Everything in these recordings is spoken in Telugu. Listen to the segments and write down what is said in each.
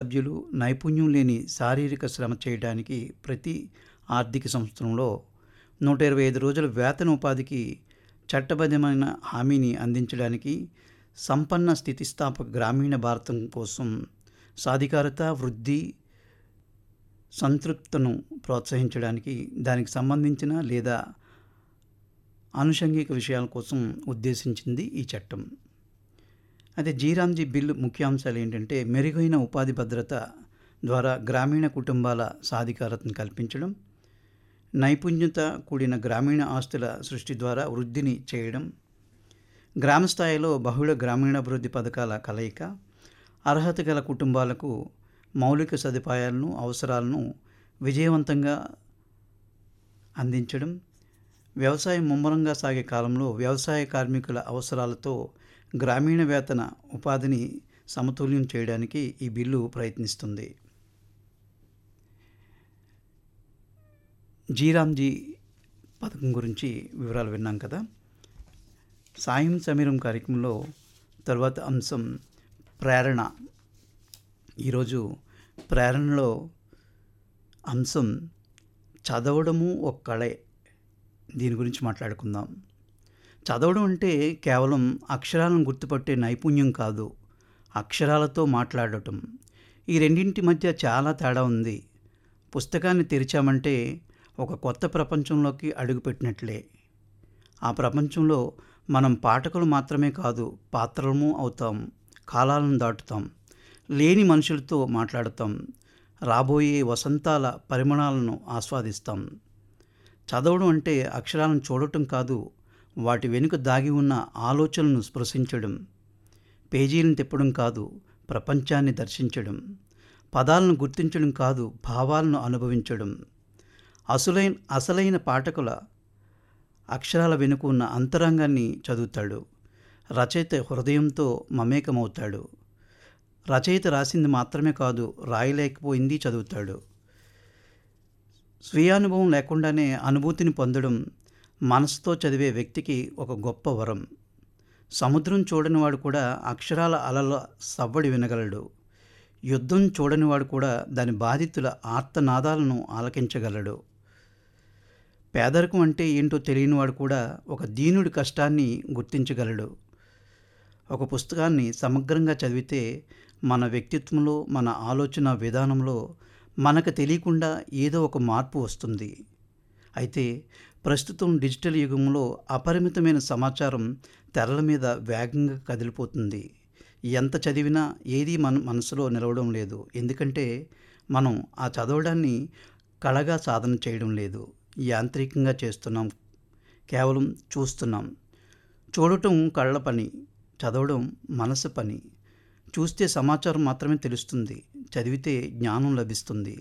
సభ్యులు నైపుణ్యం లేని శారీరక శ్రమ చేయడానికి ప్రతి ఆర్థిక సంవత్సరంలో నూట ఇరవై ఐదు రోజుల వేతన ఉపాధికి చట్టబద్ధమైన హామీని అందించడానికి సంపన్న స్థితిస్థాపక గ్రామీణ భారతం కోసం సాధికారత వృద్ధి సంతృప్తను ప్రోత్సహించడానికి దానికి సంబంధించిన లేదా ఆనుషంగిక విషయాల కోసం ఉద్దేశించింది ఈ చట్టం అయితే జీరాంజీ బిల్లు ముఖ్యాంశాలు ఏంటంటే మెరుగైన ఉపాధి భద్రత ద్వారా గ్రామీణ కుటుంబాల సాధికారతను కల్పించడం నైపుణ్యత కూడిన గ్రామీణ ఆస్తుల సృష్టి ద్వారా వృద్ధిని చేయడం గ్రామ స్థాయిలో బహుళ గ్రామీణాభివృద్ధి పథకాల కలయిక అర్హత గల కుటుంబాలకు మౌలిక సదుపాయాలను అవసరాలను విజయవంతంగా అందించడం వ్యవసాయం ముమ్మరంగా సాగే కాలంలో వ్యవసాయ కార్మికుల అవసరాలతో గ్రామీణ వేతన ఉపాధిని సమతుల్యం చేయడానికి ఈ బిల్లు ప్రయత్నిస్తుంది జీరాంజీ పథకం గురించి వివరాలు విన్నాం కదా సాయం సమీరం కార్యక్రమంలో తర్వాత అంశం ప్రేరణ ఈరోజు ప్రేరణలో అంశం చదవడము ఒక కళే దీని గురించి మాట్లాడుకుందాం చదవడం అంటే కేవలం అక్షరాలను గుర్తుపట్టే నైపుణ్యం కాదు అక్షరాలతో మాట్లాడటం ఈ రెండింటి మధ్య చాలా తేడా ఉంది పుస్తకాన్ని తెరిచామంటే ఒక కొత్త ప్రపంచంలోకి అడుగుపెట్టినట్లే ఆ ప్రపంచంలో మనం పాఠకులు మాత్రమే కాదు పాత్రలము అవుతాం కాలాలను దాటుతాం లేని మనుషులతో మాట్లాడతాం రాబోయే వసంతాల పరిమాణాలను ఆస్వాదిస్తాం చదవడం అంటే అక్షరాలను చూడటం కాదు వాటి వెనుక దాగి ఉన్న ఆలోచనలను స్పృశించడం పేజీలను తిప్పడం కాదు ప్రపంచాన్ని దర్శించడం పదాలను గుర్తించడం కాదు భావాలను అనుభవించడం అసలైన అసలైన పాఠకుల అక్షరాల వెనుక ఉన్న అంతరంగాన్ని చదువుతాడు రచయిత హృదయంతో మమేకమవుతాడు రచయిత రాసింది మాత్రమే కాదు రాయలేకపోయింది చదువుతాడు స్వీయానుభవం లేకుండానే అనుభూతిని పొందడం మనసుతో చదివే వ్యక్తికి ఒక గొప్ప వరం సముద్రం చూడనివాడు కూడా అక్షరాల అలల సవ్వడి వినగలడు యుద్ధం చూడనివాడు కూడా దాని బాధితుల ఆర్తనాదాలను ఆలకించగలడు పేదరికం అంటే ఏంటో తెలియనివాడు కూడా ఒక దీనుడి కష్టాన్ని గుర్తించగలడు ఒక పుస్తకాన్ని సమగ్రంగా చదివితే మన వ్యక్తిత్వంలో మన ఆలోచన విధానంలో మనకు తెలియకుండా ఏదో ఒక మార్పు వస్తుంది అయితే ప్రస్తుతం డిజిటల్ యుగంలో అపరిమితమైన సమాచారం తెరల మీద వేగంగా కదిలిపోతుంది ఎంత చదివినా ఏది మన మనసులో నిలవడం లేదు ఎందుకంటే మనం ఆ చదవడాన్ని కళగా సాధన చేయడం లేదు యాంత్రికంగా చేస్తున్నాం కేవలం చూస్తున్నాం చూడటం కళ్ళ పని చదవడం మనసు పని చూస్తే సమాచారం మాత్రమే తెలుస్తుంది చదివితే జ్ఞానం లభిస్తుంది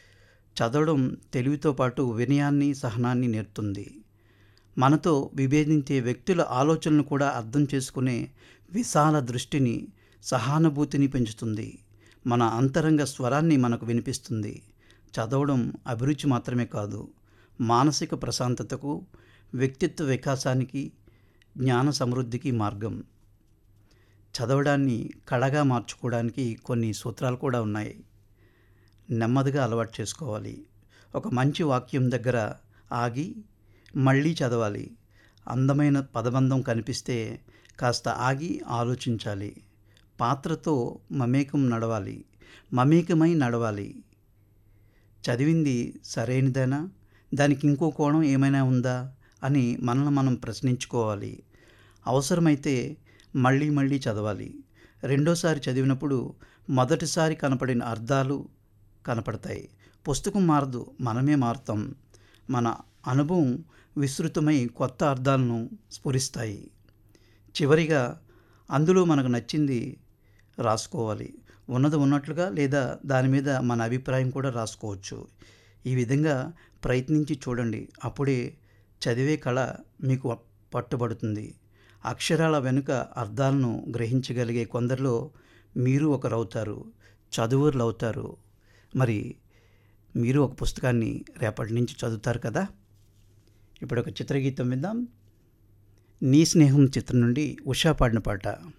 చదవడం తెలివితో పాటు వినయాన్ని సహనాన్ని నేర్పుతుంది మనతో విభేదించే వ్యక్తుల ఆలోచనలు కూడా అర్థం చేసుకునే విశాల దృష్టిని సహానుభూతిని పెంచుతుంది మన అంతరంగ స్వరాన్ని మనకు వినిపిస్తుంది చదవడం అభిరుచి మాత్రమే కాదు మానసిక ప్రశాంతతకు వ్యక్తిత్వ వికాసానికి జ్ఞాన సమృద్ధికి మార్గం చదవడాన్ని కళగా మార్చుకోవడానికి కొన్ని సూత్రాలు కూడా ఉన్నాయి నెమ్మదిగా అలవాటు చేసుకోవాలి ఒక మంచి వాక్యం దగ్గర ఆగి మళ్ళీ చదవాలి అందమైన పదబంధం కనిపిస్తే కాస్త ఆగి ఆలోచించాలి పాత్రతో మమేకం నడవాలి మమేకమై నడవాలి చదివింది సరైనదేనా దానికి ఇంకో కోణం ఏమైనా ఉందా అని మనల్ని మనం ప్రశ్నించుకోవాలి అవసరమైతే మళ్ళీ మళ్ళీ చదవాలి రెండోసారి చదివినప్పుడు మొదటిసారి కనపడిన అర్థాలు కనపడతాయి పుస్తకం మారదు మనమే మారుతాం మన అనుభవం విస్తృతమై కొత్త అర్థాలను స్ఫురిస్తాయి చివరిగా అందులో మనకు నచ్చింది రాసుకోవాలి ఉన్నది ఉన్నట్లుగా లేదా దాని మీద మన అభిప్రాయం కూడా రాసుకోవచ్చు ఈ విధంగా ప్రయత్నించి చూడండి అప్పుడే చదివే కళ మీకు పట్టుబడుతుంది అక్షరాల వెనుక అర్థాలను గ్రహించగలిగే కొందరిలో మీరు ఒకరవుతారు చదువురులు అవుతారు మరి మీరు ఒక పుస్తకాన్ని రేపటి నుంచి చదువుతారు కదా ఇప్పుడు ఒక చిత్రగీతం విందాం నీ స్నేహం చిత్రం నుండి ఉషా పాడిన పాట